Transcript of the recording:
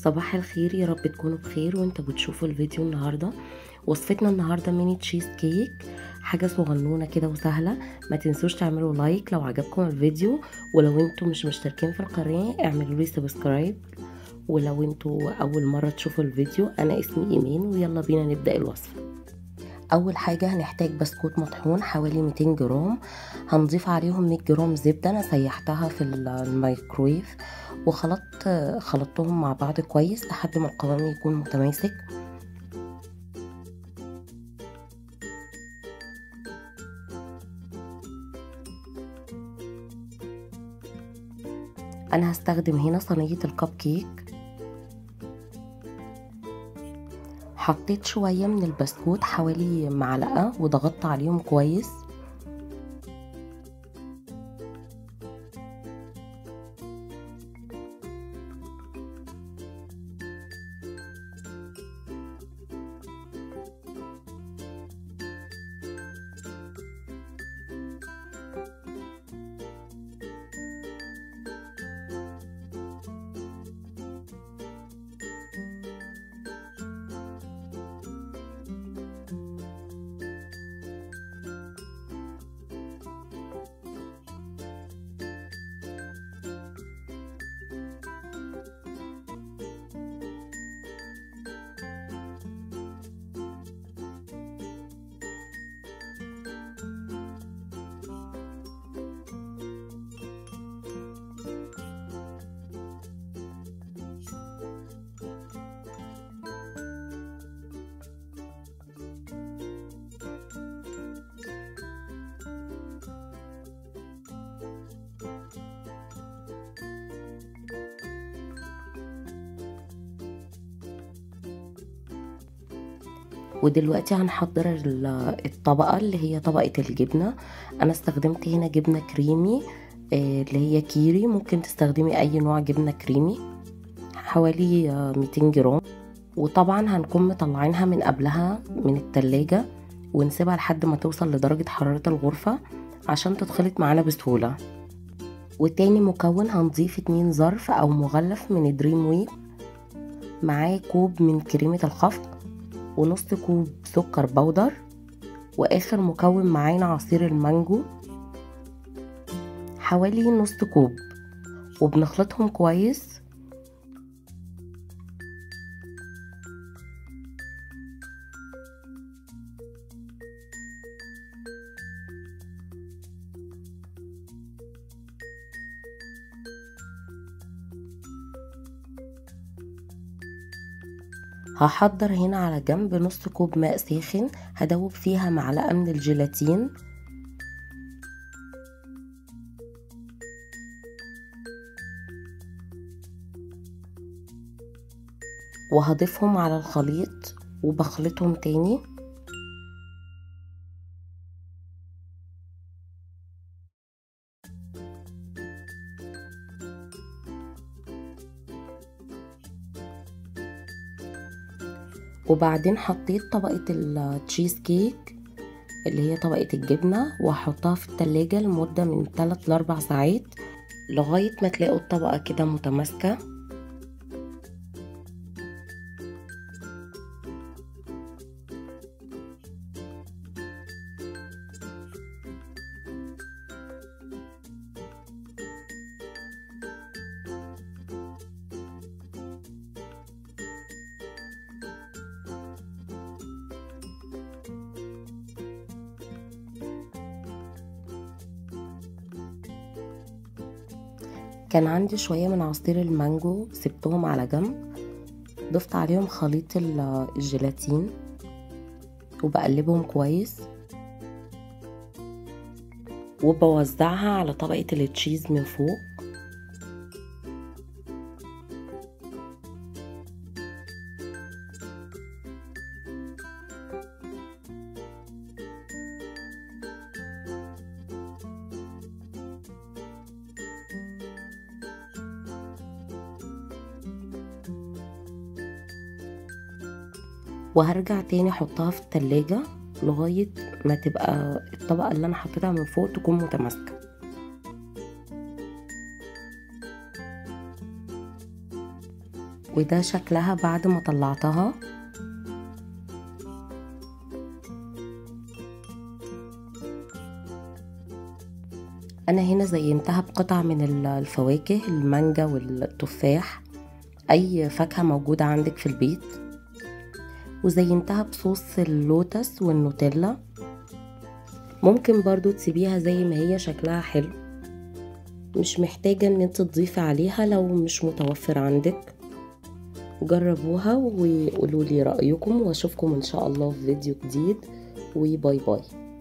صباح الخير يا رب تكونوا بخير وانتوا بتشوفوا الفيديو النهارده وصفتنا النهارده ميني تشيز كيك حاجه صغنونه كده وسهله ما تنسوش تعملوا لايك لو عجبكم الفيديو ولو انتوا مش مشتركين في القناه اعملوا لي سبسكرايب ولو انتوا اول مره تشوفوا الفيديو انا اسمي ايمان ويلا بينا نبدا الوصفه اول حاجه هنحتاج بسكوت مطحون حوالي 200 جرام هنضيف عليهم 100 جرام زبده انا سيحتها في الميكرويف وخلطت خلطتهم مع بعض كويس لحد ما القوام يكون متماسك انا هستخدم هنا صينيه الكب كيك حطيت شويه من البسكوت حوالي معلقه وضغطت عليهم كويس ودلوقتي هنحضر الطبقة اللي هي طبقة الجبنة أنا استخدمت هنا جبنة كريمي اللي هي كيري ممكن تستخدمي أي نوع جبنة كريمي حوالي 200 جرام وطبعا هنكون مطلعينها من قبلها من التلاجة ونسيبها لحد ما توصل لدرجة حرارة الغرفة عشان تتخلط معانا بسهولة وتاني مكون هنضيف اتنين ظرف أو مغلف من دريم ويب معاه كوب من كريمة الخفق ونص كوب سكر بودر واخر مكون معانا عصير المانجو حوالي نص كوب وبنخلطهم كويس هحضر هنا على جنب نص كوب ماء ساخن هدوب فيها معلقة من الجيلاتين وهضيفهم على الخليط وبخلطهم تاني وبعدين حطيت طبقة التشيز كيك اللي هي طبقة الجبنة وهحطها في التلاجة لمدة من 3 ل 4 ساعات لغاية ما تلاقوا الطبقة كده متماسكة كان عندي شوية من عصير المانجو سبتهم على جنب ضفت عليهم خليط الجيلاتين وبقلبهم كويس وبوزعها على طبقة التشيز من فوق وهرجع تاني احطها في التلاجة لغاية ما تبقى الطبقة اللي انا حطيتها من فوق تكون متماسكة وده شكلها بعد ما طلعتها انا هنا زينتها بقطع من الفواكه المانجا والتفاح اي فاكهة موجودة عندك في البيت وزينتها بصوص اللوتس والنوتيلا ممكن برضو تسيبيها زي ما هي شكلها حلو مش محتاجة ان انت تضيفي عليها لو مش متوفر عندك جربوها وقولوا لي رأيكم واشوفكم ان شاء الله في فيديو جديد وباي باي